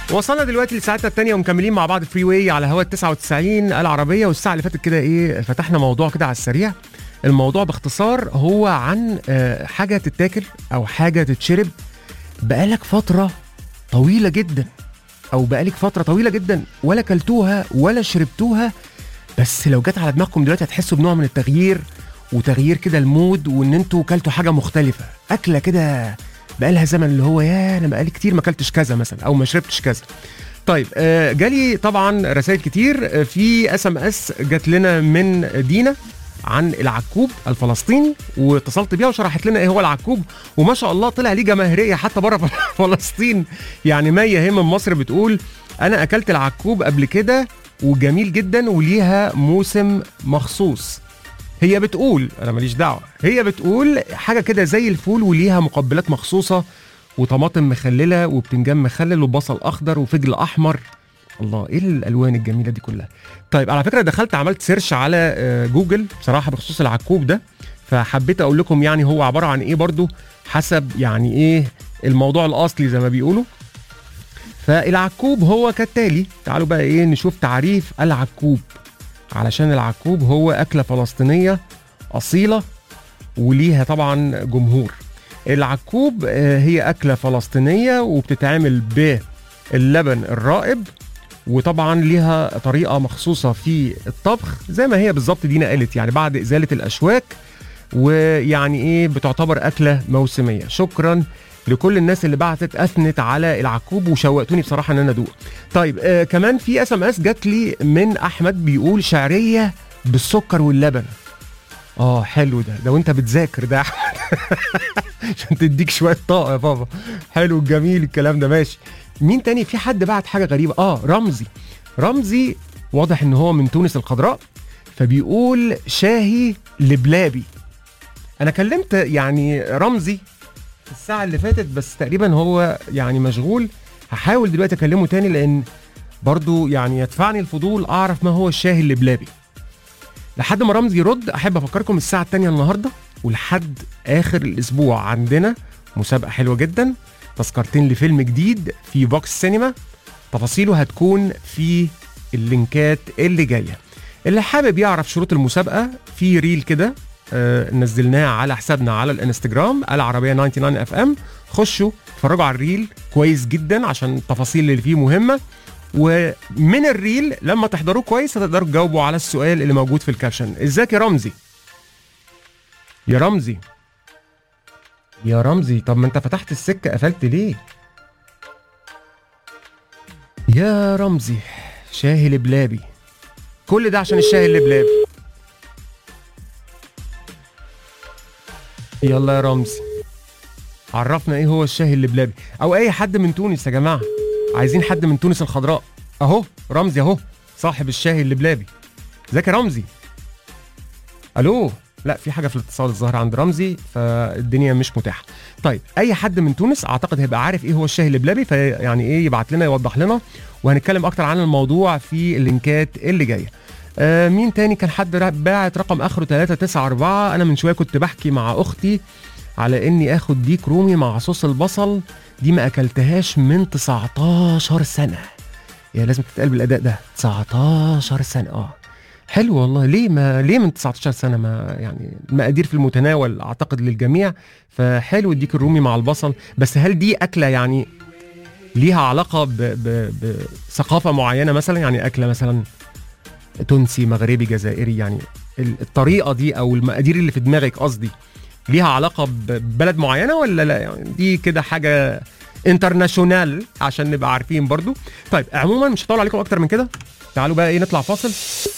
وصلنا دلوقتي لساعتنا الثانية ومكملين مع بعض فري واي على هوا ال 99 العربية والساعة اللي فاتت كده ايه فتحنا موضوع كده على السريع الموضوع باختصار هو عن آه، حاجة تتاكل أو حاجة تتشرب بقالك فترة طويلة جدا أو بقالك فترة طويلة جدا ولا كلتوها ولا شربتوها بس لو جت على دماغكم دلوقتي هتحسوا بنوع من التغيير وتغيير كده المود وان انتوا كلتوا حاجه مختلفه اكله كده بقالها زمن اللي هو يا انا بقالي كتير ما اكلتش كذا مثلا او ما شربتش كذا طيب آه، جالي طبعا رسائل كتير آه، في اس ام اس جات لنا من دينا عن العكوب الفلسطيني واتصلت بيها وشرحت لنا ايه هو العكوب وما شاء الله طلع ليه جماهيريه حتى بره فلسطين يعني مي هي من مصر بتقول انا اكلت العكوب قبل كده وجميل جدا وليها موسم مخصوص هي بتقول انا ماليش دعوه هي بتقول حاجه كده زي الفول وليها مقبلات مخصوصه وطماطم مخلله وبتنجان مخلل وبصل اخضر وفجل احمر الله ايه الالوان الجميله دي كلها طيب على فكره دخلت عملت سيرش على آه، جوجل بصراحه بخصوص العكوب ده فحبيت اقول لكم يعني هو عباره عن ايه برضو حسب يعني ايه الموضوع الاصلي زي ما بيقولوا فالعكوب هو كالتالي تعالوا بقى ايه نشوف تعريف العكوب علشان العكوب هو أكلة فلسطينية أصيلة وليها طبعا جمهور العكوب آه، هي أكلة فلسطينية وبتتعمل باللبن الرائب وطبعا ليها طريقة مخصوصة في الطبخ زي ما هي بالظبط دينا قالت يعني بعد إزالة الأشواك ويعني إيه بتعتبر أكلة موسمية شكرا لكل الناس اللي بعتت اثنت على العكوب وشوقتوني بصراحه ان انا ادوق. طيب آه كمان في اس ام اس جات لي من احمد بيقول شعريه بالسكر واللبن. اه حلو ده لو انت بتذاكر ده يا احمد عشان تديك شويه طاقه يا بابا. حلو جميل الكلام ده ماشي. مين تاني في حد بعت حاجه غريبه اه رمزي. رمزي واضح ان هو من تونس الخضراء فبيقول شاهي لبلابي. انا كلمت يعني رمزي الساعة اللي فاتت بس تقريبا هو يعني مشغول هحاول دلوقتي اكلمه تاني لان برضو يعني يدفعني الفضول اعرف ما هو الشاهي اللبلابي لحد ما رمزي يرد احب افكركم الساعة التانية النهاردة ولحد اخر الاسبوع عندنا مسابقة حلوة جدا تذكرتين لفيلم جديد في فوكس سينما تفاصيله هتكون في اللينكات اللي جاية اللي حابب يعرف شروط المسابقة في ريل كده آه، نزلناه على حسابنا على الانستجرام العربيه 99 اف ام خشوا اتفرجوا على الريل كويس جدا عشان التفاصيل اللي فيه مهمه ومن الريل لما تحضروه كويس هتقدروا تجاوبوا على السؤال اللي موجود في الكابشن ازيك يا رمزي يا رمزي يا رمزي طب ما انت فتحت السكه قفلت ليه يا رمزي شاهي لبلابي كل ده عشان الشاهي اللبلابي يلا يا رمزي عرفنا ايه هو الشاهي اللبلابي او اي حد من تونس يا جماعه عايزين حد من تونس الخضراء اهو رمزي اهو صاحب الشاهي اللبلابي ازيك يا رمزي الو لا في حاجه في الاتصال الظاهر عند رمزي فالدنيا مش متاحه طيب اي حد من تونس اعتقد هيبقى عارف ايه هو الشاهي اللبلابي فيعني ايه يبعت لنا يوضح لنا وهنتكلم اكتر عن الموضوع في اللينكات اللي جايه آه مين تاني كان حد را- باعت رقم اخره 394 انا من شويه كنت بحكي مع اختي على اني اخد ديك رومي مع صوص البصل دي ما اكلتهاش من 19 سنه يا لازم تتقال بالاداء ده 19 سنه اه حلو والله ليه ما ليه من 19 سنه ما يعني المقادير في المتناول اعتقد للجميع فحلو الديك الرومي مع البصل بس هل دي اكله يعني ليها علاقه ب- ب- بثقافه معينه مثلا يعني اكله مثلا تونسي مغربي جزائري يعني ال- الطريقه دي او المقادير اللي في دماغك قصدي ليها علاقه ب- ببلد معينه ولا لا يعني دي كده حاجه انترناشونال عشان نبقى عارفين برضو طيب عموما مش هطول عليكم اكتر من كده تعالوا بقى ايه نطلع فاصل